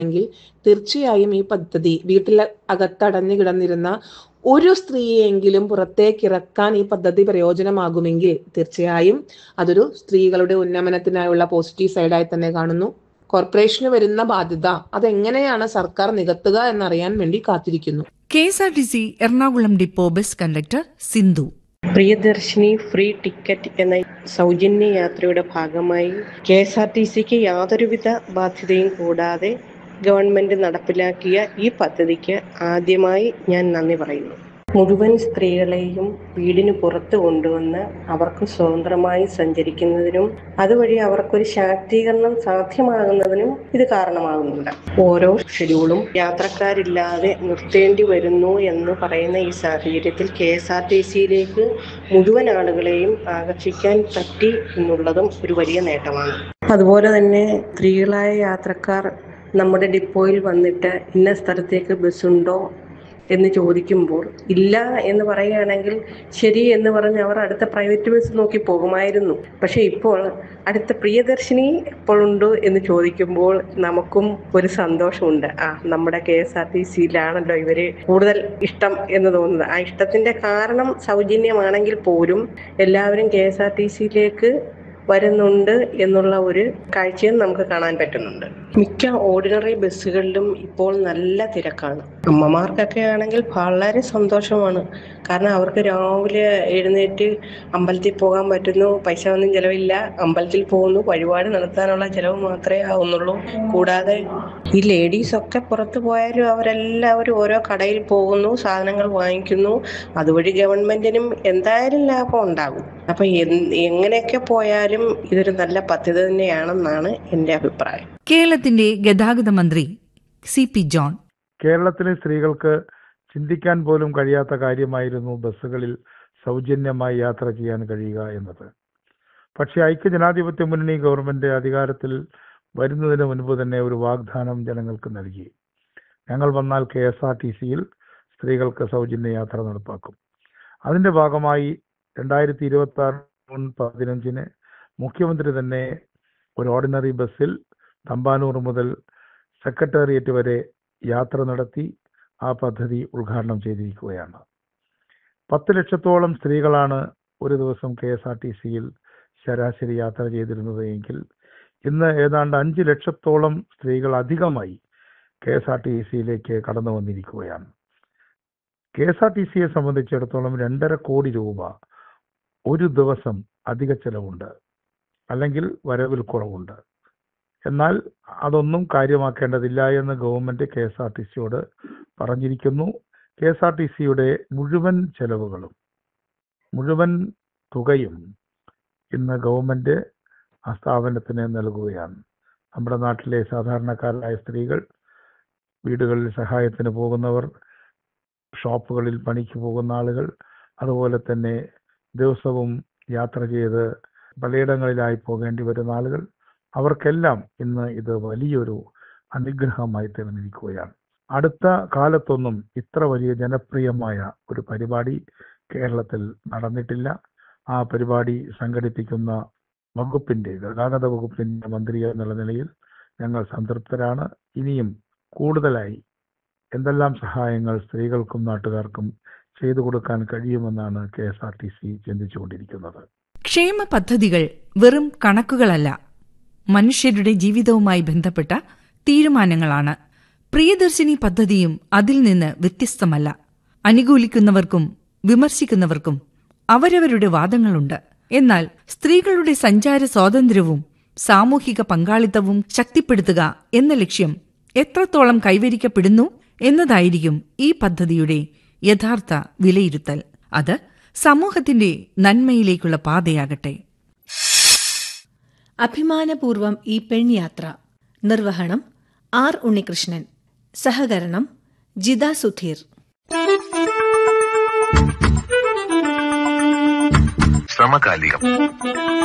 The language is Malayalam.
എങ്കിൽ തീർച്ചയായും ഈ പദ്ധതി വീട്ടിൽ അകത്തടഞ്ഞു കിടന്നിരുന്ന ഒരു സ്ത്രീയെങ്കിലും പുറത്തേക്ക് ഇറക്കാൻ ഈ പദ്ധതി പ്രയോജനമാകുമെങ്കിൽ തീർച്ചയായും അതൊരു സ്ത്രീകളുടെ ഉന്നമനത്തിനായുള്ള പോസിറ്റീവ് സൈഡായി തന്നെ കാണുന്നു കോർപ്പറേഷന് വരുന്ന ബാധ്യത അതെങ്ങനെയാണ് സർക്കാർ നികത്തുക എന്നറിയാൻ വേണ്ടി കാത്തിരിക്കുന്നു K S R T C Ernakulam depot bus conductor Sindhu Priyadarshini free ticket എന്ന സൗജന്യ യാത്രയുടെ ഭാഗമായി കെ എസ് ആർ ടി സിക്ക് യാതൊരുവിധ ബാധ്യതയും കൂടാതെ ഗവൺമെന്റ് നടപ്പിലാക്കിയ ഈ പദ്ധതിക്ക് ആദ്യമായി ഞാൻ നന്ദി പറയുന്നു മുഴുവൻ സ്ത്രീകളെയും വീടിന് പുറത്ത് കൊണ്ടുവന്ന് അവർക്ക് സ്വതന്ത്രമായി സഞ്ചരിക്കുന്നതിനും അതുവഴി അവർക്കൊരു ശാക്തീകരണം സാധ്യമാകുന്നതിനും ഇത് കാരണമാകുന്നുണ്ട് ഓരോ ഷെഡ്യൂളും യാത്രക്കാരില്ലാതെ നിർത്തേണ്ടി വരുന്നു എന്ന് പറയുന്ന ഈ സാഹചര്യത്തിൽ കെ എസ് ആർ ടി സിയിലേക്ക് മുഴുവൻ ആളുകളെയും ആകർഷിക്കാൻ പറ്റി എന്നുള്ളതും ഒരു വലിയ നേട്ടമാണ് അതുപോലെ തന്നെ സ്ത്രീകളായ യാത്രക്കാർ നമ്മുടെ ഡിപ്പോയിൽ വന്നിട്ട് ഇന്ന സ്ഥലത്തേക്ക് ബസ്സുണ്ടോ എന്ന് ചോദിക്കുമ്പോൾ ഇല്ല എന്ന് പറയുകയാണെങ്കിൽ ശരി എന്ന് പറഞ്ഞ് അവർ അടുത്ത പ്രൈവറ്റ് ബസ് നോക്കി പോകുമായിരുന്നു പക്ഷെ ഇപ്പോൾ അടുത്ത പ്രിയദർശിനി എപ്പോഴുണ്ട് എന്ന് ചോദിക്കുമ്പോൾ നമുക്കും ഒരു സന്തോഷമുണ്ട് ആ നമ്മുടെ കെ എസ് ആർ ടി സിയിലാണല്ലോ ഇവര് കൂടുതൽ ഇഷ്ടം എന്ന് തോന്നുന്നത് ആ ഇഷ്ടത്തിന്റെ കാരണം സൗജന്യമാണെങ്കിൽ പോലും എല്ലാവരും കെ എസ് ആർ ടി സിയിലേക്ക് വരുന്നുണ്ട് എന്നുള്ള ഒരു കാഴ്ചയും നമുക്ക് കാണാൻ പറ്റുന്നുണ്ട് മിക്ക ഓർഡിനറി ബസ്സുകളിലും ഇപ്പോൾ നല്ല തിരക്കാണ് അമ്മമാർക്കൊക്കെ ആണെങ്കിൽ വളരെ സന്തോഷമാണ് കാരണം അവർക്ക് രാവിലെ എഴുന്നേറ്റ് അമ്പലത്തിൽ പോകാൻ പറ്റുന്നു പൈസ ഒന്നും ചിലവില്ല അമ്പലത്തിൽ പോകുന്നു വഴിപാട് നടത്താനുള്ള ചിലവ് മാത്രമേ ആവുന്നുള്ളൂ കൂടാതെ ഈ ലേഡീസ് ഒക്കെ പുറത്തു പോയാലും അവരെല്ലാവരും ഓരോ കടയിൽ പോകുന്നു സാധനങ്ങൾ വാങ്ങിക്കുന്നു അതുവഴി ഗവൺമെന്റിനും എന്തായാലും ലാഭം ഉണ്ടാകും അപ്പൊ എങ്ങനെയൊക്കെ പോയാലും ഇതൊരു നല്ല പദ്ധതി തന്നെയാണെന്നാണ് എൻ്റെ അഭിപ്രായം കേരളത്തിന്റെ ഗതാഗത മന്ത്രി സി പി ജോൺ കേരളത്തിലെ സ്ത്രീകൾക്ക് ചിന്തിക്കാൻ പോലും കഴിയാത്ത കാര്യമായിരുന്നു ബസ്സുകളിൽ സൗജന്യമായി യാത്ര ചെയ്യാൻ കഴിയുക എന്നത് പക്ഷേ ഐക്യജനാധിപത്യ മുന്നണി ഗവൺമെന്റ് അധികാരത്തിൽ വരുന്നതിന് മുൻപ് തന്നെ ഒരു വാഗ്ദാനം ജനങ്ങൾക്ക് നൽകി ഞങ്ങൾ വന്നാൽ കെ എസ് ആർ ടി സിയിൽ സ്ത്രീകൾക്ക് സൗജന്യ യാത്ര നടപ്പാക്കും അതിന്റെ ഭാഗമായി രണ്ടായിരത്തി ഇരുപത്തി ആറ് ജൂൺ പതിനഞ്ചിന് മുഖ്യമന്ത്രി തന്നെ ഒരു ഓർഡിനറി ബസ്സിൽ തമ്പാനൂർ മുതൽ സെക്രട്ടേറിയറ്റ് വരെ യാത്ര നടത്തി ആ പദ്ധതി ഉദ്ഘാടനം ചെയ്തിരിക്കുകയാണ് പത്ത് ലക്ഷത്തോളം സ്ത്രീകളാണ് ഒരു ദിവസം കെ എസ് ആർ ടി സിയിൽ ശരാശരി യാത്ര ചെയ്തിരുന്നത് എങ്കിൽ ഇന്ന് ഏതാണ്ട് അഞ്ച് ലക്ഷത്തോളം സ്ത്രീകൾ അധികമായി കെ എസ് ആർ ടി സിയിലേക്ക് കടന്നു വന്നിരിക്കുകയാണ് കെ എസ് ആർ ടി സിയെ സംബന്ധിച്ചിടത്തോളം രണ്ടര കോടി രൂപ ഒരു ദിവസം അധിക ചെലവുണ്ട് അല്ലെങ്കിൽ വരവിൽ കുറവുണ്ട് എന്നാൽ അതൊന്നും കാര്യമാക്കേണ്ടതില്ല എന്ന് government K S R T സിയോട് പറഞ്ഞിരിക്കുന്നു കെ എസ് ആർ ടി സിയുടെ മുഴുവൻ ചെലവുകളും മുഴുവൻ തുകയും ഇന്ന് ഗവൺമെന്റ് ആ സ്ഥാപനത്തിന് നൽകുകയാണ് നമ്മുടെ നാട്ടിലെ സാധാരണക്കാരായ സ്ത്രീകൾ വീടുകളിൽ സഹായത്തിന് പോകുന്നവർ ഷോപ്പുകളിൽ പണിക്ക് പോകുന്ന ആളുകൾ അതുപോലെ തന്നെ ദിവസവും യാത്ര ചെയ്ത് പലയിടങ്ങളിലായി പോകേണ്ടി വരുന്ന ആളുകൾ അവർക്കെല്ലാം ഇന്ന് ഇത് വലിയൊരു അനുഗ്രഹമായി തീർന്നിരിക്കുകയാണ് അടുത്ത കാലത്തൊന്നും ഇത്ര വലിയ ജനപ്രിയമായ ഒരു പരിപാടി കേരളത്തിൽ നടന്നിട്ടില്ല ആ പരിപാടി സംഘടിപ്പിക്കുന്ന വകുപ്പിന്റെ ഗതാഗത വകുപ്പിന്റെ മന്ത്രി എന്നുള്ള നിലയിൽ ഞങ്ങൾ സംതൃപ്തരാണ് ഇനിയും കൂടുതലായി എന്തെല്ലാം സഹായങ്ങൾ സ്ത്രീകൾക്കും നാട്ടുകാർക്കും ചെയ്തു കൊടുക്കാൻ കഴിയുമെന്നാണ് K S R T C ചിന്തിച്ചുകൊണ്ടിരിക്കുന്നത് ക്ഷേമ പദ്ധതികൾ വെറും കണക്കുകളല്ല മനുഷ്യരുടെ ജീവിതവുമായി ബന്ധപ്പെട്ട തീരുമാനങ്ങളാണ് പ്രിയദർശിനി പദ്ധതിയും അതിൽ നിന്ന് വ്യത്യസ്തമല്ല അനുകൂലിക്കുന്നവർക്കും വിമർശിക്കുന്നവർക്കും അവരവരുടെ വാദങ്ങളുണ്ട് എന്നാൽ സ്ത്രീകളുടെ സഞ്ചാര സ്വാതന്ത്ര്യവും സാമൂഹിക പങ്കാളിത്തവും ശക്തിപ്പെടുത്തുക എന്ന ലക്ഷ്യം എത്രത്തോളം കൈവരിക്കപ്പെടുന്നു എന്നതായിരിക്കും ഈ പദ്ധതിയുടെ യഥാർത്ഥ വിലയിരുത്തൽ അത് സമൂഹത്തിന്റെ നന്മയിലേക്കുള്ള പാതയാകട്ടെ അഭിമാനപൂർവം ഈ പെൺയാത്ര നിർവഹണം ആർ ഉണ്ണികൃഷ്ണൻ സഹകരണം ജിത സുധീർ സമകാലികം